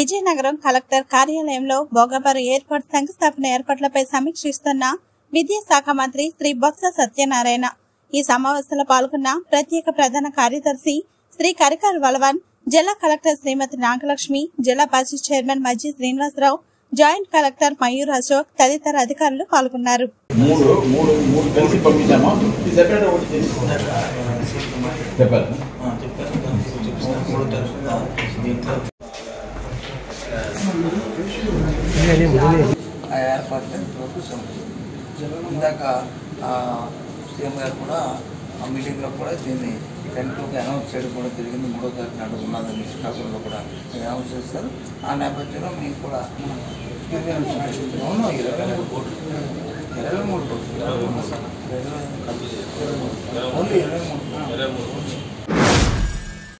Vizianagaram collector కార్యాలయంలో భోగవరం airport శంకుస్థాపన ఏర్పాట్లపై సమీక్షిస్తున్న విద్యాశాఖ మంత్రి శ్రీ బొత్స సత్యనారాయణ ఈ సమావేశంలో పాల్గొన్న ప్రత్యేక ప్రధాన కార్యదర్శి శ్రీ కరికాల్ వలవన్ జిల్లా collector Shrimati Nagalakshmi Zilla Parishad chairman Majji Srinivasarao joint collector Mayur Ashok తదితర అధికారులు పాల్గొన్నారు మూడు మూడు మూడు కలిసి పంపించామా సెపరేట్ ఒకటి చేసి చెప్పారు చెప్పారు చూపిస్తాను మూడో తారీఖు దీంట్లో ఆ ఏర్పాట్లు ప్రభుత్వం ఇందాక ఆ, సీఎం గారు కూడా ఆ మీటింగ్లో కూడా దీన్ని టెన్త్కి అనౌన్స్ చేయడం కూడా జరిగింది మూడో తారీఖు నాడు ఉన్నదని శ్రీకాకుళంలో కూడా అనౌన్స్ చేస్తారు ఆ నేపథ్యంలో మీకు కూడా అవును ఇరవై మూడు కోట్లు ఇరవై మూడు కోట్లు ఇరవై మూడు. ఓన్లీ ఇరవై మూడు